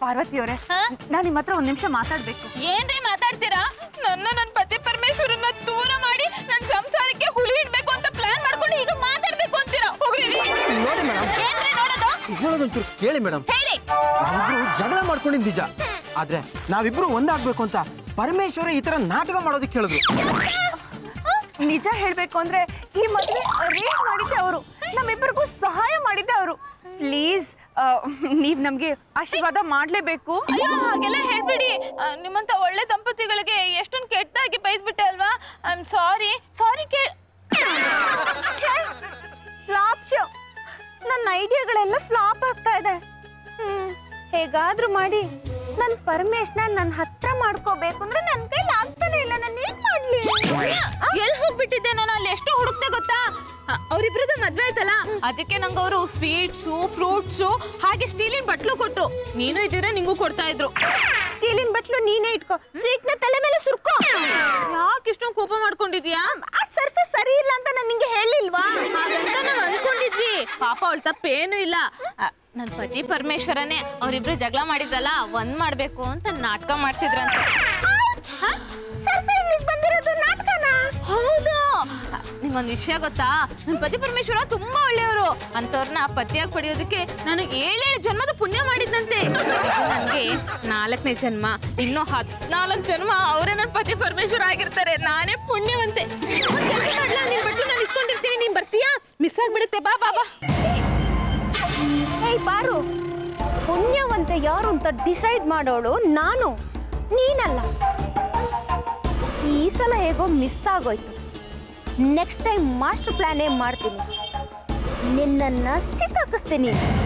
ಪಾರ್ವತಿ ಅವರೇ ಹಾ? ನಾನು ನಿಮ್ಮ ಹತ್ರ ಒಂದ್ ನಿಮಿಷ ಮಾತಾಡ್ಬೇಕು ಏನ್ರಿ ಮಾತಾಡ್ತೀರಾ ನನ್ನ ನನ್ನ ಪತಿ ಪರಮೇಶ್ವರನ್ನ ದೂರ ಮಾಡಿ ನನ್ನ ಸಂಸಾರಕ್ಕೆ ಹುಳಿ ಇಡ್ಬೇಕು ಅಂತ ಪ್ಲಾನ್ ಮಾಡ್ಕೊಂಡು ಈಗ ಮಾತಾಡ್ಬೇಕು ಅಂತೀರಾ ಹೋಗ್ರಿ ರೀ. ನೋಡಿ ಮೇಡಮ್ ಏನ್ರಿ ನೋಡೋದು ಹೇಳೋದೊಂಚೂರು ಕೇಳಿ ಮೇಡಮ್ ಹೇಳಿ ನಾವಿಬ್ರು ಜಗಳ ಮಾಡ್ಕೊಂಡಿದ್ ನಿಜ ಆದ್ರೆ ನಾವಿಬ್ರು ಒಂದಾಗ್ಬೇಕು ಅಂತ ಪರಮೇಶ್ವರ ಈ ತರ ನಾಟಕ ಮಾಡೋದಕ್ಕೆ ಹೇಳಿದ್ರು ನಿಜ ಹೇಳ್ಬೇಕು ಅಂದ್ರೆ ಈ ಮದ್ವೆ ಅರೇಂಜ್ ಮಾಡಿದ್ದೆ ಅವರು ನಮ್ಮಿಬ್ಬರಿಗೂ ಸಹಾಯ ಮಾಡಿದ್ದೆ ಅವರು ಪ್ಲೀಸ್ ನೀವ್ ನಮ್ಗೆ ಆಶೀರ್ವಾದ ಮಾಡ್ಲೇಬೇಕು ಅಯ್ಯೋ ಹಾಗೆಲ್ಲ ಹೇಳ್ಬಿಡಿ ಆ, ನಿಮ್ಮಂತ ಒಳ್ಳೆ ದಂಪತಿಗಳಿಗೆ ಎಷ್ಟೊಂದು ಕೆಟ್ಟದಾಗಿ ಬೈದ್ಬಿಟ್ಟೆ ಅಲ್ವಾ ಐ ಆಮ್ ಸಾರಿ ಸಾರಿ ಕೇ ಫ್ಲಾಪ್ ನನ್ನ ಐಡಿಯಾಗಳೆಲ್ಲ ಫ್ಲಾಪ್ ಆಗ್ತಾ ಇದೆ ಹ್ಮ್ ಹೇಗಾದ್ರೂ ಮಾಡಿ ನನ್ ಪರಮೇಶ್ನ ನನ್ನ ಹತ್ರ ಮಾಡ್ಕೋಬೇಕು ಅಂದ್ರೆ ನನ್ ಕೈಲಿ ಆಗ್ತಾನೆ ಇಲ್ಲ ನಾನು ಏನ್ ಮಾಡ್ಲಿ ಎಲ್ಲಿ ಹೋಗ್ಬಿಟ್ಟಿದ್ದೆ ನಾನು ಅಲ್ಲಿ ಎಷ್ಟು ಹುಡುಕ್ತೆ ಗೊತ್ತಾ ಅ- ಅವ್ರಿಬ್ರದ್ದು ಮದ್ವೆ ಆಯ್ತಲ್ಲ ಅದಕ್ಕೆ ನಂಗೆ ಅವರು ಸ್ವೀಟ್ಸು ಫ್ರೂಟ್ಸು ಹಾಗೆ ಸ್ಟೀಲಿನ ಬಟ್ಲು ಕೊಟ್ರು ನೀನು ಇದ್ದಿದ್ರೆ ನಿಂಗೂ ಕೊಡ್ತಾ ಇದ್ರು ಸ್ಟೀಲಿನ ಬಟ್ಲು ನೀನೇ ಇಟ್ಕೋ ಸ್ವೀಟ್ ನ ತಲೆ ಮೇಲೆ ಸುರ್ಕೋ ಯಾಕೆ ಇಷ್ಟೊಂದು ಕೋಪ ಮಾಡ್ಕೊಂಡಿದ್ಯಾ ಆ ಸರ್ಸ ಸರಿ ಇಲ್ಲ ಅಂತ ನಾನು ನಿಂಗೆ ಹೇಳಿಲ್ವಾ ಹಾಗಂತ ನಾವ್ ಅನ್ಕೊಂಡಿದ್ವಿ ಪಾಪ ಅವಳ ತಪ್ಪೇನು ಇಲ್ಲ ಅ, ನನ್ ಪತಿ ಪರಮೇಶ್ವರನೇ ಅವ್ರಿಬ್ರು ಜಗಳ ಮಾಡಿದ್ರಲ್ಲ ಒಂದ್ ಮಾಡ್ಬೇಕು ಅಂತ ನಾಟಕ ಮಾಡ್ಸಿದ್ರಂತೆ ಹ? ಸರ್ಸ ಇಲ್ಲಿಗೆ ಬಂದಿರೋದು ನಾಟಕನ ಹೌದು ನಿಮ್ಗೊಂದು ವಿಷಯ ಗೊತ್ತಾ ನನ್ನ ಪತಿ ಪರಮೇಶ್ವರ ತುಂಬಾ ಒಳ್ಳೆಯವರು ಅಂತವ್ರನ್ನ ಪತಿಯಾಗಿ ಪಡೆಯೋದಕ್ಕೆ ನಾನು ಏಳೇಳು ಜನ್ಮದ ಪುಣ್ಯ ಮಾಡಿದ್ದಂತೆ ನನಗೆ ನಾಲ್ಕನೇ ಜನ್ಮ ಇನ್ನು ಹತ್ನಾಲ್ಕು ಜನ್ಮ ಅವರೇ ನನ್ನ ಪತಿ ಪರಮೇಶ್ವರ ಆಗಿರ್ತಾರೆ ನಾನೇ ಪುಣ್ಯವಂತೆ ಒಂದ್ ಕೆಲ್ಸ ಮಾಡ್ಲಾ? ನಿನ್ ಬಟ್ಲು ನಾನು ಇಸ್ಕೊಂಡಿರ್ತೀನಿ ನೀನ್ ಬರ್ತೀಯಾ ಮಿಸ್ ಆಗ್ಬಿಡುತ್ತೆ ಬಾ ಬಾ ಬಾ ಏಯ್ ಬಾರು ಪುಣ್ಯವಂತ ಯಾರು ಅಂತ ಡಿಸೈಡ್ ಮಾಡೋಳು ನಾನು ನೀನಲ್ಲ ಈ ಸಲ ಹೇಗೋ ಮಿಸ್ ಆಗೋಯ್ತು ನೆಕ್ಸ್ಟ್ ಟೈಮ್ ಮಾಸ್ಟರ್ ಪ್ಲಾನೇ ಮಾಡ್ತೀನಿ ನಿನ್ನನ್ನ ಸಿಕ್ಕಾಕಿಸ್ತೀನಿ